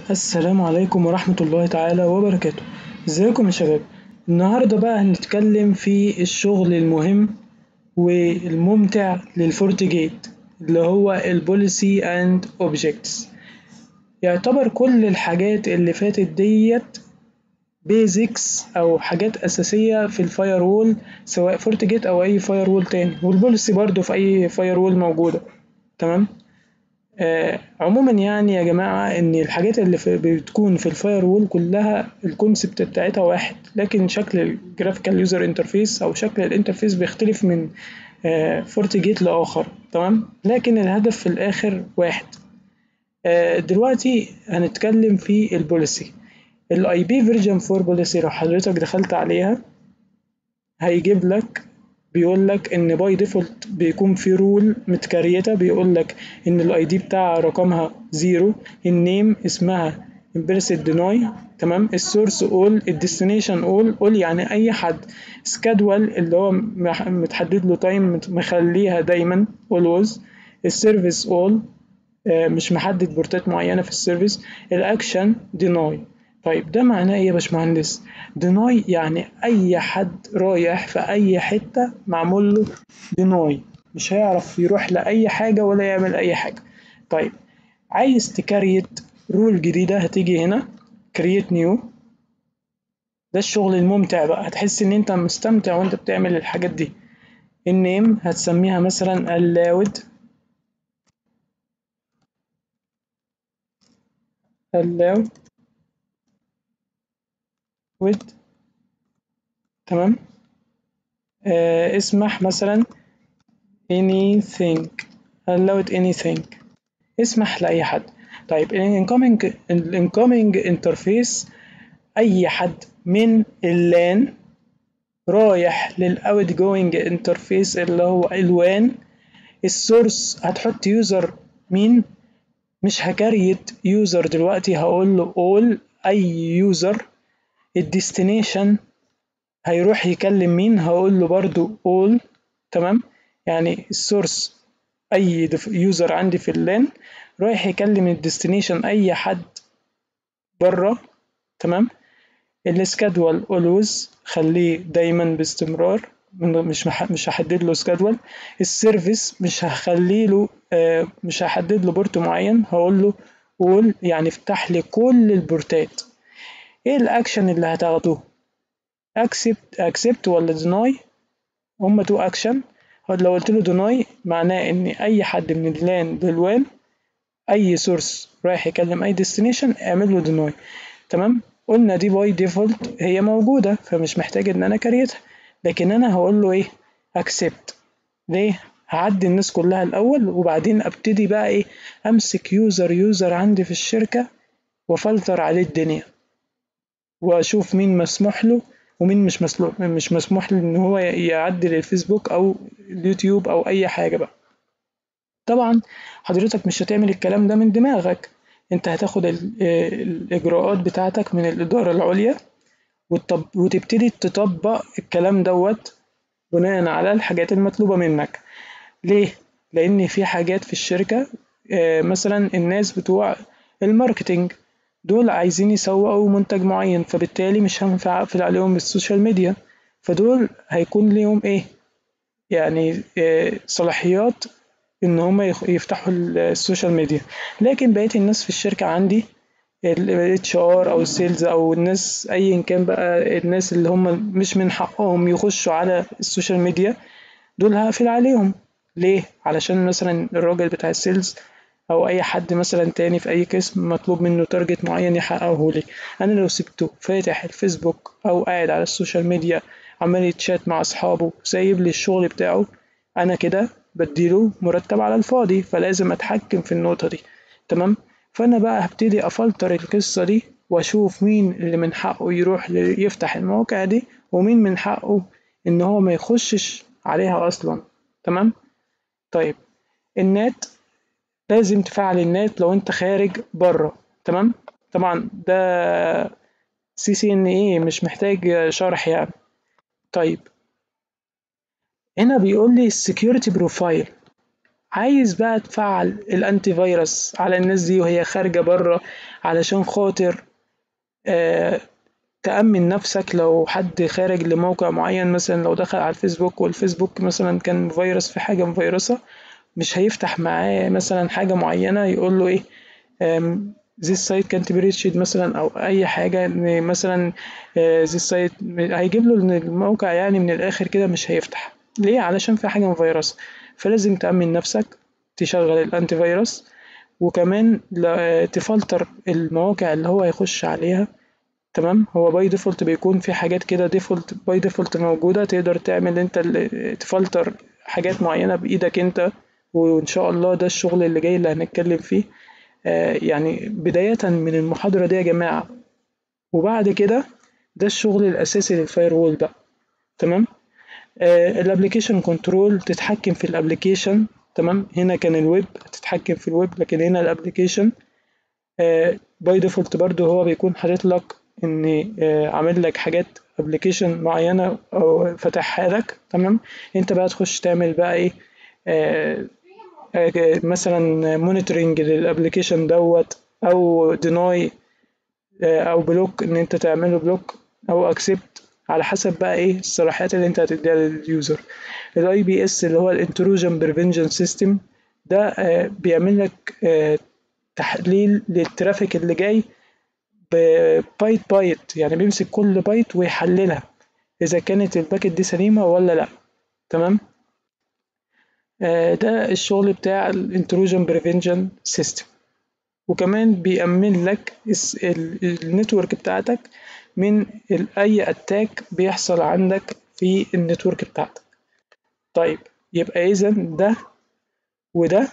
السلام عليكم ورحمة الله تعالى وبركاته ازيكم يا شباب النهاردة بقى هنتكلم في الشغل المهم والممتع للفورتيجيت اللي هو البوليسي اند اوبجكتس يعتبر كل الحاجات اللي فاتت ديت بيزكس او حاجات اساسية في الفاير وول سواء فورتيجيت او اي فاير وول تاني والبوليسي برضو في اي فاير وول موجودة تمام آه عموما يعني يا جماعة إن الحاجات اللي في بتكون في الفاير وول كلها الكونسبت بتاعتها واحد لكن شكل الجرافيكال يوزر انترفيس أو شكل الانترفيس بيختلف من آه فورتيجيت لآخر تمام لكن الهدف في الآخر واحد آه دلوقتي هنتكلم في البوليسي الاي بي فيرجن 4 بوليسي لو حضرتك دخلت عليها هيجيب لك بيقول لك ان باي ديفولت بيكون في رول متكريته بيقول لك ان الاي دي بتاع رقمها زيرو النيم اسمها امبرسد ديناي تمام السورس اول الديستنيشن اول اول يعني اي حد سكادول اللي هو متحدد له تايم مخليها دايما اولويز السيرفيس اول مش محدد بورتات معينه في السيرفيس الاكشن ديناي طيب ده معناه ايه يا باشمهندس؟ ديناي يعني اي حد رايح في اي حته معمول له ديناي مش هيعرف يروح لاي حاجه ولا يعمل اي حاجه طيب عايز تكريت رول جديده هتيجي هنا كرييت نيو ده الشغل الممتع بقى هتحس ان انت مستمتع وانت بتعمل الحاجات دي النيم هتسميها مثلا allowed allowed with تمام آه اسمح مثلا anything allowed anything اسمح لأي حد طيب الانكoming الانكoming انترفيس أي حد من اللان رايح للاوت جوينج انترفيس اللي هو الوان السورس هتحط يوزر مين مش هكريت يوزر دلوقتي هقول له all اي يوزر الديستنيشن هيروح يكلم مين هقول له برضو all تمام يعني السورس اي يوزر عندي في اللان رايح يكلم الديستنيشن اي حد بره تمام السكادول اولويز خليه دايما باستمرار مش مح... مش هحدد له سكادول السيرفيس مش هخلي له آه مش هحدد له بورت معين هقول له all يعني افتح لي كل البورتات ايه الاكشن اللي هتاخدوه اكسبت اكسبت ولا ديناي هما تو اكشن لو قلت له ديناي معناه ان اي حد من اللان للوان اي سورس رايح يكلم اي ديستنيشن اعمل له ديناي تمام قلنا دي باي ديفولت هي موجوده فمش محتاج ان انا كريتها لكن انا هقول له ايه اكسبت ليه هعدي الناس كلها الاول وبعدين ابتدي بقى ايه امسك يوزر يوزر عندي في الشركه وافلتر عليه الدنيا واشوف مين مسموح له ومين مش مسموح مش مسموح له ان هو يعدل الفيسبوك او اليوتيوب او اي حاجه بقى طبعا حضرتك مش هتعمل الكلام ده من دماغك انت هتاخد الاجراءات بتاعتك من الاداره العليا وتبتدي تطبق الكلام دوت بناء على الحاجات المطلوبه منك ليه لان في حاجات في الشركه مثلا الناس بتوع الماركتينج دول عايزين يسوقوا منتج معين فبالتالي مش هينفع اقفل عليهم السوشيال ميديا فدول هيكون ليهم ايه يعني إيه صلاحيات ان هم يفتحوا السوشيال ميديا لكن بقيه الناس في الشركه عندي الاتش ار او السيلز او الناس ايا كان بقى الناس اللي هم مش من حقهم يخشوا على السوشيال ميديا دول هقفل عليهم ليه علشان مثلا الراجل بتاع السيلز او اي حد مثلا تاني في اي قسم مطلوب منه تارجت معين يحققه لي انا لو سبته فاتح الفيسبوك او قاعد على السوشيال ميديا عمال يتشات مع اصحابه سايب لي الشغل بتاعه انا كده بديله مرتب على الفاضي فلازم اتحكم في النقطة دي تمام فانا بقى هبتدي افلتر القصة دي واشوف مين اللي من حقه يروح يفتح المواقع دي ومين من حقه ان هو ما يخشش عليها اصلا تمام طيب النت لازم تفعل النت لو انت خارج بره تمام طبعا ده سي سي ان ايه مش محتاج شرح يعني طيب هنا بيقول لي السكيورتي بروفايل عايز بقى تفعل الانتي فيروس على الناس دي وهي خارجة بره علشان خاطر آه تأمن نفسك لو حد خارج لموقع معين مثلا لو دخل على الفيسبوك والفيسبوك مثلا كان فيروس في حاجة مفيروسة مش هيفتح معاه مثلا حاجة معينة يقول له ايه this site can't be reached مثلا او اي حاجة مثلا this site هيجيب له الموقع يعني من الاخر كده مش هيفتح ليه علشان في حاجة مفيروسة فلازم تأمن نفسك تشغل الانتي فيروس وكمان تفلتر المواقع اللي هو هيخش عليها تمام هو باي ديفولت بيكون في حاجات كده ديفولت باي ديفولت موجودة تقدر تعمل انت تفلتر حاجات معينة بإيدك انت وإن شاء الله ده الشغل اللي جاي اللي هنتكلم فيه آه يعني بداية من المحاضرة دي يا جماعة وبعد كده ده الشغل الأساسي للفاير وول بقى تمام آه الابلكيشن كنترول تتحكم في الابلكيشن تمام هنا كان الويب تتحكم في الويب لكن هنا الابلكيشن باي ديفولت برضو هو بيكون حاطط لك ان آه عامل لك حاجات ابلكيشن معينه او فاتحها لك تمام انت بقى تخش تعمل بقى ايه آه مثلا مونيتورنج للابلكيشن دوت او ديناي او بلوك ان انت تعمله بلوك او اكسبت على حسب بقى ايه الصلاحيات اللي انت هتديها لليوزر الاي بي اس اللي هو الانتروجن بريفنشن سيستم ده بيعمل لك تحليل للترافيك اللي جاي بايت بايت يعني بيمسك كل بايت ويحللها اذا كانت الباكت دي سليمه ولا لا تمام ده الشغل بتاع الانتروجن بريفنشن سيستم وكمان بيأمن لك النتورك بتاعتك من اي اتاك بيحصل عندك في النتورك بتاعتك طيب يبقى اذا ده وده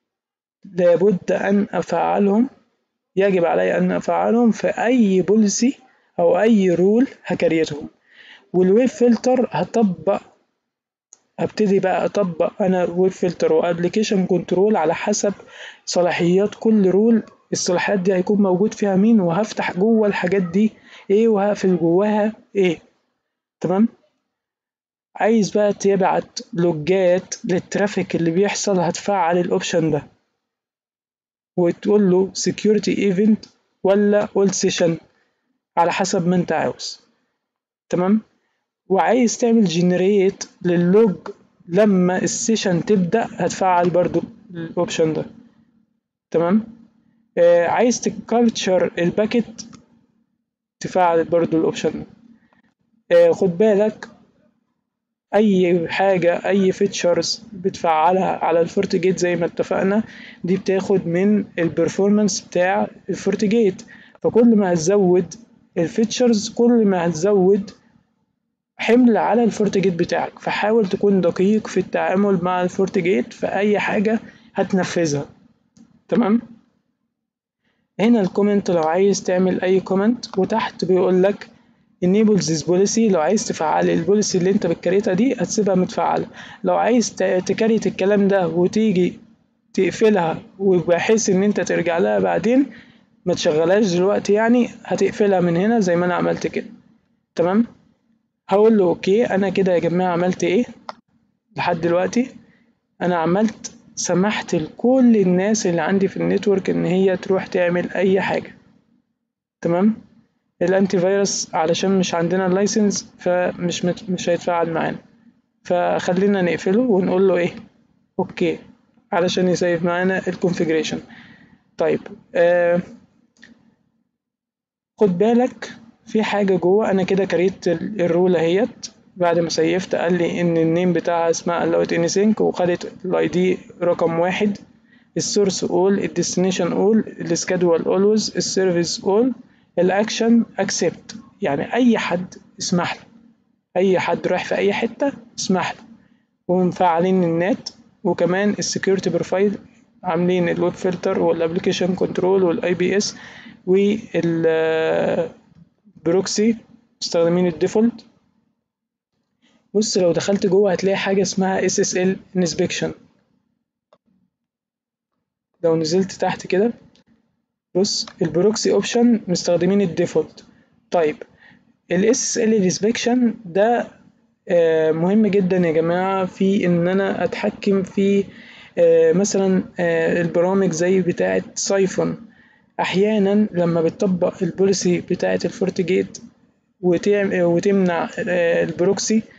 لابد ان افعلهم يجب علي ان افعلهم في اي بوليسي او اي رول هكريتهم والويب فلتر هطبق ابتدي بقى اطبق انا ويب فلتر وابلكيشن كنترول على حسب صلاحيات كل رول الصلاحيات دي هيكون موجود فيها مين وهفتح جوه الحاجات دي ايه وهقفل جواها ايه تمام عايز بقى تبعت لوجات للترافيك اللي بيحصل هتفعل الاوبشن ده وتقول له security event ولا all session على حسب ما انت عاوز تمام وعايز تعمل جنريت للوج لما السيشن تبدأ هتفعل برضو الاوبشن ده تمام آه عايز تكالتشر الباكت تفعل برضو الاوبشن ده آه خد بالك اي حاجة اي فيتشرز بتفعلها على الفورتيجيت زي ما اتفقنا دي بتاخد من البرفورمانس بتاع الفورتيجيت فكل ما هتزود الفيتشرز كل ما هتزود حمل على الفورتيجيت بتاعك فحاول تكون دقيق في التعامل مع الفورتيجيت في اي حاجة هتنفذها تمام هنا الكومنت لو عايز تعمل اي كومنت وتحت بيقول لك enable this policy لو عايز تفعل البوليسي اللي انت بتكريتها دي هتسيبها متفعلة لو عايز تكريت الكلام ده وتيجي تقفلها وبحيث ان انت ترجع لها بعدين ما تشغلهاش دلوقتي يعني هتقفلها من هنا زي ما انا عملت كده تمام هقول له اوكي انا كده يا جماعة عملت ايه لحد دلوقتي انا عملت سمحت لكل الناس اللي عندي في النتورك ان هي تروح تعمل اي حاجة تمام الانتي فيروس علشان مش عندنا اللايسنس فمش مت... مش هيتفاعل معانا فخلينا نقفله ونقول له ايه اوكي علشان يسيف معانا الكونفيجريشن طيب آه خد بالك في حاجة جوه انا كده كريت الرول اهيت بعد ما سيفت قال لي ان النيم بتاعها اسمها allowed anything وخدت الاي دي رقم واحد السورس اول الديستنيشن اول السكادول اولويز السيرفيس اول الاكشن اكسبت يعني اي حد اسمح له اي حد رايح في اي حته اسمح له ومفعلين النت وكمان السكيورتي بروفايل عاملين الويب فلتر والابلكيشن كنترول والاي بي اس والبروكسي مستخدمين الديفولت بص لو دخلت جوه هتلاقي حاجه اسمها اس اس ال انسبكشن لو نزلت تحت كده بص البروكسي اوبشن مستخدمين الديفولت طيب الاس ال انسبكشن ده آه مهم جدا يا جماعه في ان انا اتحكم في آه، مثلا آه، البرامج زي بتاعة سايفون أحيانا لما بتطبق البوليسي بتاعة الفورتيجيت وتمنع البروكسي